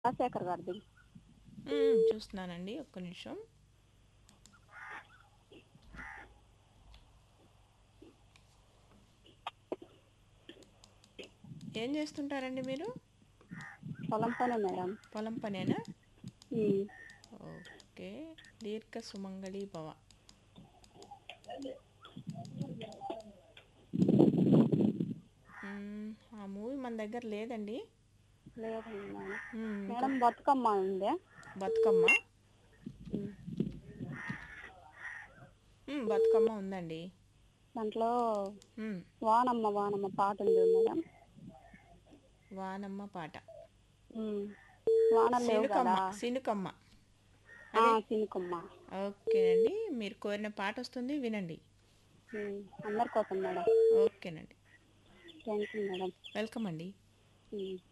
రాజశేఖర్ గారిది మ్మ్, చూస్తున్నానండి ఒక్క నిమిషం ఏం చేస్తుంటారండి మీరు పొలం పనే మేడం పొలం పనేనా ఉమ్. ఓకే దీర్ఘ సుమంగళి భవ మ్మ్, ఆ మూవీ మన దగ్గర లేదండి లేదండి మేడం మ్మ్, మేడం బతుకమ్మ ఉందే బతుకమ్మ ఉమ్. మ్మ్, బతుకమ్మ ఉందండి దాంట్లో మ్మ్, వానమ్మ వానమ్మ పాట ఉంది మేడం వానమ్మ పాట ఉమ్. వానలు లేవు సినుకమ్మ కదా సినుకమ్మ ఆ, సినుకమ్మ ఓకేనండి మీరు కోరిన పాట వస్తుంది వినండి ఉమ్. అందరి కోసం మేడం ఓకేనండి థ్యాంక్ యూ మేడం వెల్కమ్ అండి ఉమ్.